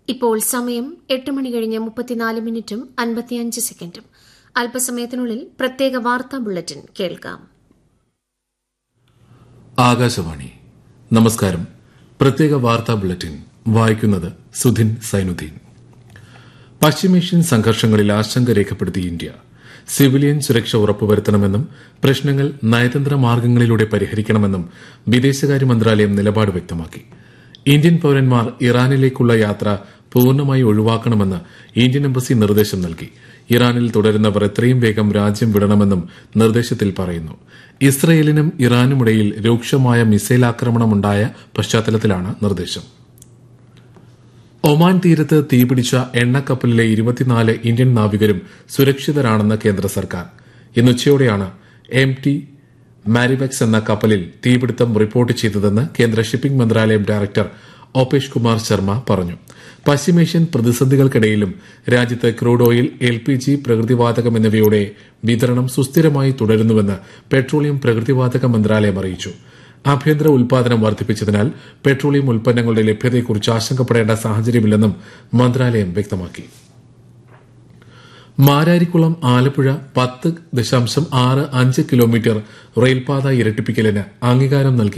ഇപ്പോൾ സമയം എട്ട് മണി കഴിഞ്ഞ് മുപ്പത്തിനാല് മിനിറ്റും അൻപത്തിയഞ്ച് സെക്കൻഡും അല്പസമയത്തിനുള്ളിൽ പ്രത്യേക വാർത്താ ബുള്ളറ്റിൻ കേൾക്കാം ആകാശവാണി നമസ്കാരം പ്രത്യേക വാർത്താ ബുള്ളറ്റിൻ വായിക്കുന്നത് സുധിൻ സൈനുദ്ദീൻ പശ്ചിമേഷ്യൻ സംഘർഷങ്ങളിൽ ആശങ്ക രേഖപ്പെടുത്തി ഇന്ത്യ സിവിലിയൻ സുരക്ഷ ഉറപ്പുവരുത്തണമെന്നും പ്രശ്നങ്ങൾ നയതന്ത്ര മാർഗങ്ങളിലൂടെ പരിഹരിക്കണമെന്നും വിദേശകാര്യ മന്ത്രാലയം നിലപാട് വ്യക്തമാക്കി ഇന്ത്യൻ പൌരന്മാർ ഇറാനിലേക്കുള്ള യാത്ര പൂർണ്ണമായി ഒഴിവാക്കണമെന്ന് ഇന്ത്യൻ എംബസി നിർദ്ദേശം നൽകി ഇറാനിൽ തുടരുന്നവർ എത്രയും വേഗം രാജ്യം വിടണമെന്നും നിർദ്ദേശത്തിൽ പറയുന്നു ഇസ്രയേലിനും ഇറാനുമിടയിൽ രൂക്ഷമായ മിസൈൽ ആക്രമണമുണ്ടായ പശ്ചാത്തലത്തിലാണ് നിർദ്ദേശം ഒമാൻ തീരത്ത് തീപിടിച്ച എണ്ണക്കപ്പലിലെ ഇരുപത്തിനാല് ഇന്ത്യൻ നാവികരും സുരക്ഷിതരാണെന്ന് കേന്ദ്ര സർക്കാർ ഇന്ന് ഉച്ചയോടെയാണ് എം ടി മാരിവെക്സ് എന്ന കപ്പലിൽ തീപിടുത്തം റിപ്പോർട്ട് ചെയ്തതെന്ന് കേന്ദ്ര ഷിപ്പിംഗ് മന്ത്രാലയം ഡയറക്ടർ ഓപേഷ് കുമാർ ശർമ്മ പറഞ്ഞു പശ്ചിമേഷ്യൻ പ്രതിസന്ധികൾക്കിടയിലും രാജ്യത്ത് crude oil L P G പ്രകൃതിവാതകം എന്നിവയുടെ വിതരണം സുസ്ഥിരമായി തുടരുന്നുവെന്ന് പെട്രോളിയം പ്രകൃതിവാതക മന്ത്രാലയം അറിയിച്ചു ആഭ്യന്തര ഉൽപാദനം വർദ്ധിപ്പിച്ചതിനാൽ പെട്രോളിയം ഉൽപ്പന്നങ്ങളുടെ ലഭ്യതയെക്കുറിച്ച് ആശങ്കപ്പെടേണ്ട സാഹചര്യമില്ലെന്നും മന്ത്രാലയം വ്യക്തമാക്കി മാരാരിക്കുളം ആലപ്പുഴ പത്ത് ദശാംശം ആറ് അഞ്ച് കിലോമീറ്റർ റെയിൽപാത ഇരട്ടിപ്പിക്കലിന് അംഗീകാരം നൽകി